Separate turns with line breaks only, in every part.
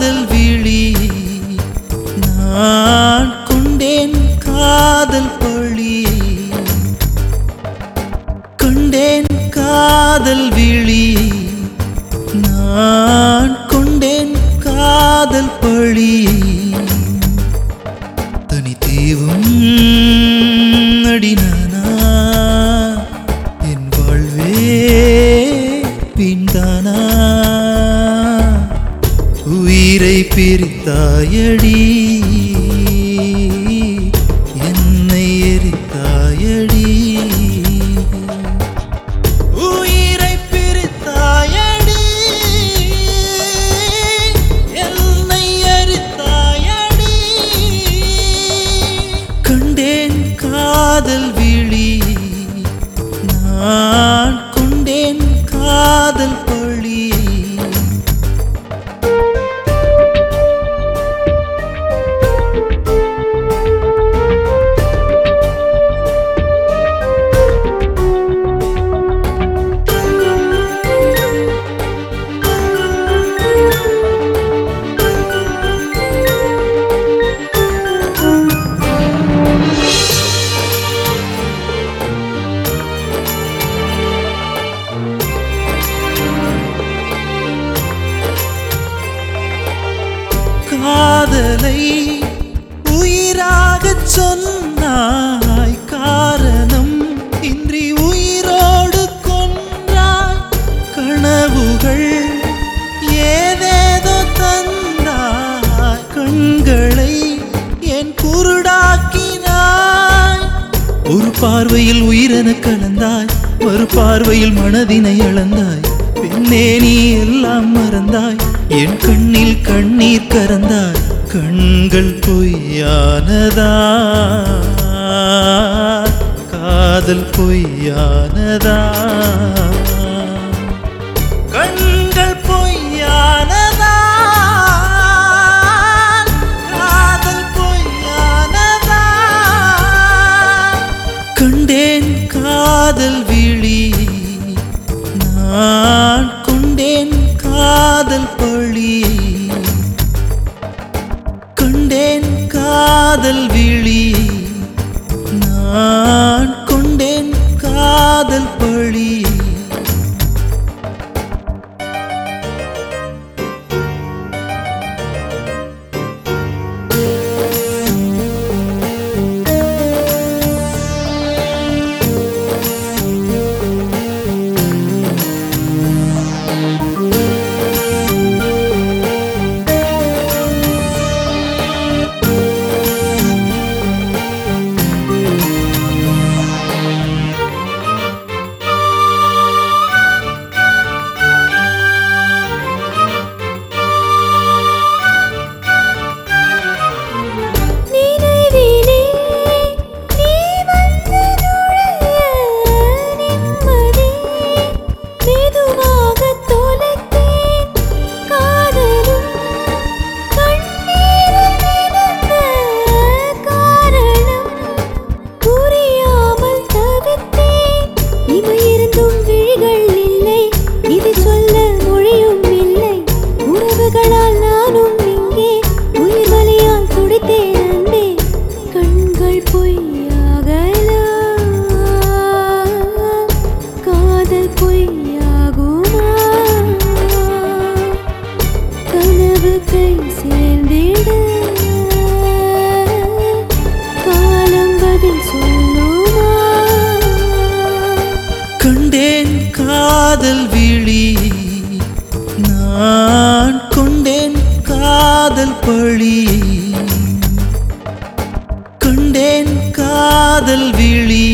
காதல் விழி நான் கொண்டேன் காதல் பழி கொண்டேன் காதல் விழி நான் கொண்டேன் காதல் பழி தனித்தீவும் அடினானா என் வாழ்வே பின்தானா உயிரை பிரித்தாயடி என்னை எரித்தாயடி உயிரை பிரித்தாயடி என்னை எரித்தாயடி கண்டேன் காதல் விழி நான் கொண்டேன் காதல் பழி காதலை உயிராகச் சொன்னாய் காரணம் இன்றி உயிரோடு கொன்றாய் கனவுகள் ஏதேதோ தந்தாய் கண்களை என் குருடாக்கினாய் ஒரு பார்வையில் உயிரென கலந்தாய் ஒரு பார்வையில் மனதினை அளந்தாய் பெண்ணே நீ எல்லாம் மறந்தாய் என் கண்ணில் கண்ணீர் கறந்தாய் கண்கள் பொய்யானதா காதல் பொய்யானதா கண்கள் பொய்யானதா காதல் பொய்யானதா கண்டேன் காதல் விழி நான் கொண்டேன் காதல் பழி கண்டேன் காதல் விழி நான் கொண்டேன் காதல் பழி
நினைவிலே நீ வந்து நுழைய நிம்மதி மெதுவாகத் தொலைத்தேன் காதலும் கண்ணீரில் மிதந்த காரணம் புரியாமல் தவித்தேன் இமையிருந்தும் விழிகள் இல்லை இது சொல்ல மொழியும் இல்லை உறவுகளால் நானும் இங்கே உயிர் வலியால் துடித்தேன் அன்பே கண்கள் பொய்யாகலாம் காதல் பொய்யாகுமா கனவு கை சேர்ந்திட காலம் பதில் சொல்லுமா
கண்டேன் காதல் விழி நான் கொண்டேன் காதல் பழி கண்டேன் காதல் விழி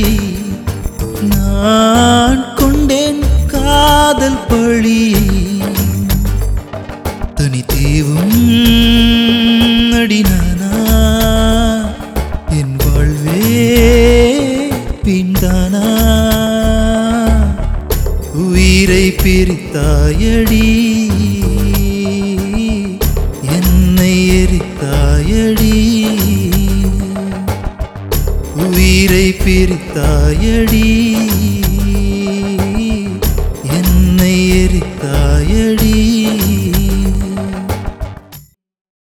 நான் கொண்டேன் காதல் பழி தனித்தீவும் அடினானா என் வாழ்வே பின்தானா உயிரை பிரித்தாயடி